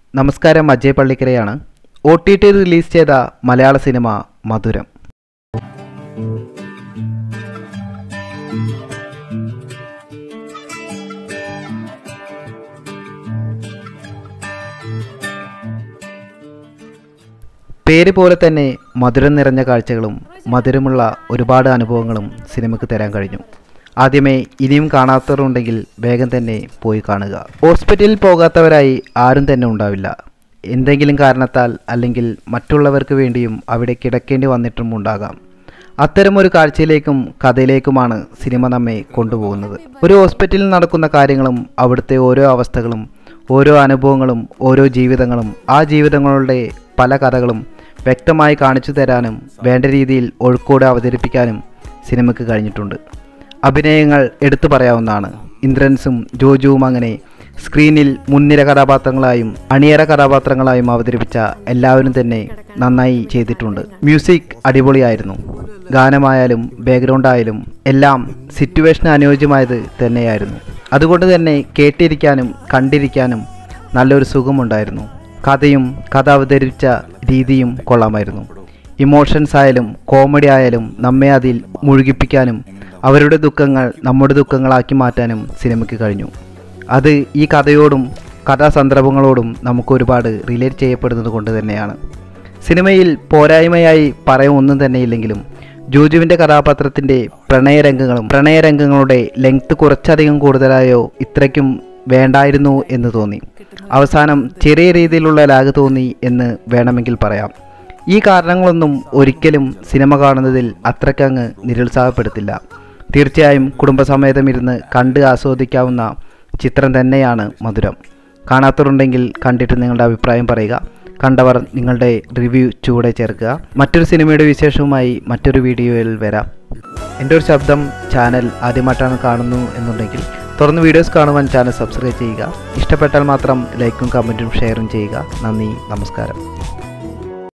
നമസ്കാരം അജയ് പള്ളിക്കരയാണ് O T T release ചെയ്ത മലയാള സിനിമ മധുരം പേര് പോലെ തന്നെ മധുരം നിറഞ്ഞ കാഴ്ചകളും മധുരമുള്ള ഒരുപാട് അനുഭവങ്ങളും സിനിമയ്ക്ക് തരാൻ കഴിഞ്ഞു ആദ്യമേ ഇനിയും കാണാത്തവരുണ്ടെങ്കിൽ വേഗം തന്നെ പോയി കാണുക ഹോസ്പിറ്റലിൽ പോകാത്തവരായി ആരും തന്നെ ഉണ്ടാവില്ല എന്തെങ്കിലും കാരണത്താൽ അല്ലെങ്കിൽ മറ്റുള്ളവർക്ക് വേണ്ടിയും അവിടെ കിടക്കേണ്ടി വന്നിട്ടും ഉണ്ടാകാം അത്തരമൊരു കാഴ്ചയിലേക്കും കഥയിലേക്കുമാണ് സിനിമ നമ്മെ കൊണ്ടുപോകുന്നത് ഒരു ഹോസ്പിറ്റലിൽ നടക്കുന്ന കാര്യങ്ങളും അവിടുത്തെ ഓരോ അവസ്ഥകളും ഓരോ അനുഭവങ്ങളും ഓരോ ജീവിതങ്ങളും ആ ജീവിതങ്ങളുടെ പല കഥകളും വ്യക്തമായി കാണിച്ചു തരാനും വേണ്ട രീതിയിൽ ഒഴുക്കോടെ അവതരിപ്പിക്കാനും സിനിമയ്ക്ക് കഴിഞ്ഞിട്ടുണ്ട് അഭിനയങ്ങൾ എടുത്തു പറയാവുന്നതാണ് ഇന്ദ്രൻസും ജോജുവും അങ്ങനെ സ്ക്രീനിൽ മുൻനിര കഥാപാത്രങ്ങളായും അണിയറ കഥാപാത്രങ്ങളായും അവതരിപ്പിച്ച എല്ലാവരും തന്നെ നന്നായി ചെയ്തിട്ടുണ്ട് മ്യൂസിക് അടിപൊളിയായിരുന്നു ഗാനമായാലും ബാക്ക്ഗ്രൗണ്ട് ആയാലും എല്ലാം സിറ്റുവേഷന് അനുയോജ്യമായത് തന്നെയായിരുന്നു അതുകൊണ്ട് തന്നെ കേട്ടിരിക്കാനും കണ്ടിരിക്കാനും നല്ലൊരു സുഖമുണ്ടായിരുന്നു കഥയും കഥ അവതരിപ്പിച്ച രീതിയും കൊള്ളാമായിരുന്നു ഇമോഷൻസ് ആയാലും കോമഡി ആയാലും നമ്മെ അതിൽ മുഴുകിപ്പിക്കാനും അവരുടെ ദുഃഖങ്ങൾ നമ്മുടെ ദുഃഖങ്ങളാക്കി മാറ്റാനും സിനിമയ്ക്ക് കഴിഞ്ഞു അത് ഈ കഥയോടും കഥാസന്ദർഭങ്ങളോടും നമുക്ക് ഒരുപാട് റിലേറ്റ് ചെയ്യപ്പെടുന്നത് കൊണ്ട് തന്നെയാണ് സിനിമയിൽ പോരായ്മയായി പറയാൻ ഒന്നും തന്നെയില്ലെങ്കിലും ജോജുവിൻ്റെ കഥാപാത്രത്തിൻ്റെ പ്രണയരംഗങ്ങളും പ്രണയരംഗങ്ങളുടെ ലെങ്ത് കുറച്ചധികം കൂടുതലായോ ഇത്രയ്ക്കും വേണ്ടായിരുന്നു എന്ന് തോന്നി അവസാനം ചെറിയ രീതിയിലുള്ള ലാഗ് തോന്നി എന്ന് വേണമെങ്കിൽ പറയാം ഈ കാരണങ്ങളൊന്നും ഒരിക്കലും സിനിമ കാണുന്നതിൽ അത്രക്കങ്ങ് നിരുത്സാഹപ്പെടുത്തില്ല തീർച്ചയായും കുടുംബസമേതം ഇരുന്ന് കണ്ട് ആസ്വദിക്കാവുന്ന ചിത്രം തന്നെയാണ് മധുരം കാണാത്തവരുണ്ടെങ്കിൽ കണ്ടിട്ട് നിങ്ങളുടെ അഭിപ്രായം പറയുക കണ്ടവർ നിങ്ങളുടെ റിവ്യൂ ചൂടെ ചേർക്കുക മറ്റൊരു സിനിമയുടെ വിശേഷവുമായി മറ്റൊരു വീഡിയോയിൽ വരാം എൻ്റെ ഒരു ശബ്ദം ചാനൽ ആദ്യമായിട്ടാണ് കാണുന്നു എന്നുണ്ടെങ്കിൽ തുറന്ന് വീഡിയോസ് കാണുവാൻ ചാനൽ സബ്സ്ക്രൈബ് ചെയ്യുക ഇഷ്ടപ്പെട്ടാൽ മാത്രം ലൈക്കും കമൻറ്റും ഷെയറും ചെയ്യുക നന്ദി നമസ്കാരം